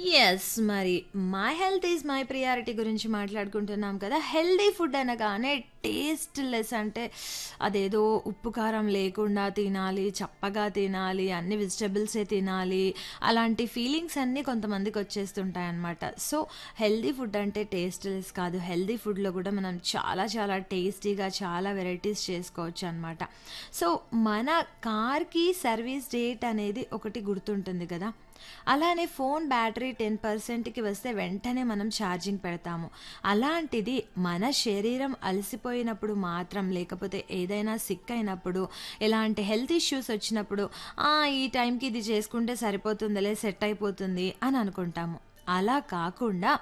Yes. మరి my health is my priority గురించి మాట్లాడుకుంటున్నాం కదా! హెల్తీ ఫుడ్ అనగానే టేస్ట్‌లెస్ అంటే అదేదో ఉప్పు, కారం లేకుండా తినాలి, చప్పగా తినాలి, అన్ని వెజిటబుల్సే తినాలి. అలాంటి ఫీలింగ్స్ అన్నీ కొంతమందికొచ్చేస్తుంటాయన్నమాట. సో, హెల్తీ ఫుడ్ అంటే టేస్ట్‌లెస్ కాదు. హెల్తీ ఫుడ్‌లో కూడా మనం చాలా చాలా టేస్టీగా చాలా వెరైటీస్ చేసుకోవచ్చనమాట. సో, మన కార్‌కి సర్వీస్ డేట్ అనేది ఒకటి గుర్తుంటుంది కదా! అలానే ఫోన్ బ్యాటరీ 10%కి వస్తే వెంటనే మనం ఛార్జింగ్ పెడతాము. అలాంటిది మన శరీరం అలసిపోయినప్పుడు మాత్రం లేకపోతే ఏదైనా సిక్ అయినప్పుడు, ఎలాంటి హెల్త్ ఇష్యూస్ వచ్చినప్పుడు ఆ! ఈ టైంకి ఇది చేసుకుంటే సరిపోతుందిలే సెట్ అయిపోతుంది అని అనుకుంటాము. అలా కాకుండా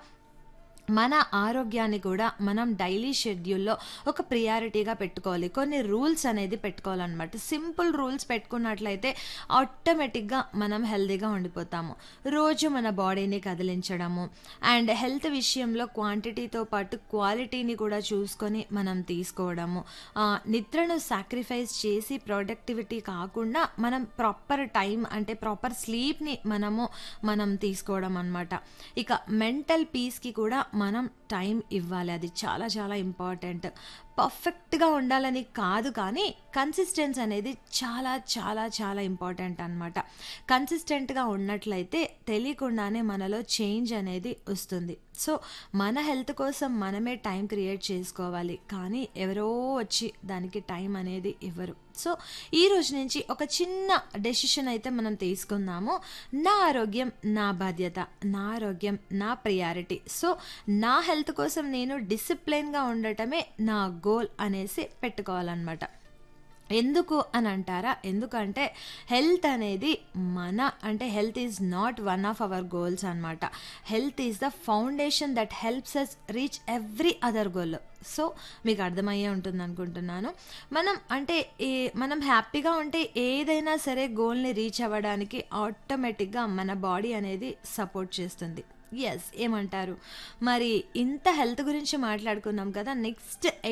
మన ఆరోగ్యాన్ని కూడా మనం డైలీ షెడ్యూల్‌లో ఒక ప్రియారిటీగా పెట్టుకోవాలి. కొన్ని రూల్స్ అనేది పెట్టుకోవాలనమాట. సింపుల్ రూల్స్ పెట్టుకున్నట్లయితే ఆటోమేటిక్‌గా మనం హెల్తీగా ఉండిపోతాము. రోజు మన బాడీని కదిలించడము అండ్ హెల్త్ విషయంలో క్వాంటిటీతో పాటు క్వాలిటీని కూడా చూసుకొని మనం తీసుకోవడము. ఆహ్, నిద్రను సాక్రిఫైస్ చేసి ప్రొడక్టివిటీ కాకుండా మనం ప్రాపర్ టైం అంటే ప్రాపర్ స్లీప్‌ని మనము మనం తీసుకోవడం అనమాట. ఇక మెంటల్ పీస్‌కి కూడా మనం టైం ఇవ్వాలి. అది చాలా చాలా ఇంపార్టెంట్. పర్ఫెక్ట్‌గా ఉండాలని కాదు కానీ కన్సిస్టెన్సీ అనేది చాలా చాలా చాలా ఇంపార్టెంట్ అనమాట. కన్సిస్టెంట్‌గా ఉన్నట్లయితే తెలియకుండానే మనలో చేంజ్ అనేది వస్తుంది. సో, మన హెల్త్ కోసం మనమే టైం క్రియేట్ చేసుకోవాలి. కానీ ఎవరో వచ్చి దానికి టైం అనేది ఇవ్వరు. సో, ఈ రోజు నుంచి ఒక చిన్న డెసిషన్ అయితే మనం తీసుకుందాము. నా ఆరోగ్యం నా బాధ్యత. నా ఆరోగ్యం నా ప్రియారిటీ. సో, నా హెల్త్ కోసం నేను డిసిప్లిన్‌గా ఉండటమే నా గోల్ అనేసి పెట్టుకోవాలనమాట. ఎందుకు అని అంటారా? ఎందుకంటే హెల్త్ అనేది మన అంటే health is not one of our goals అనమాట. Health is the foundation that helps us reach every other goal. So, మీకు అర్థమయ్యే ఉంటుందనుకుంటున్నాను. మనం అంటే ఏ మనం హ్యాపీగా ఉంటే ఏదైనా సరే గోల్‌ని రీచ్ అవ్వడానికి ఆటోమేటిక్‌గా మన బాడీ అనేది సపోర్ట్ చేస్తుంది. యెస్. ఏమంటారు? మరి ఇంత హెల్త్ గురించి మాట్లాడుకున్నాం కదా! నెక్స్ట్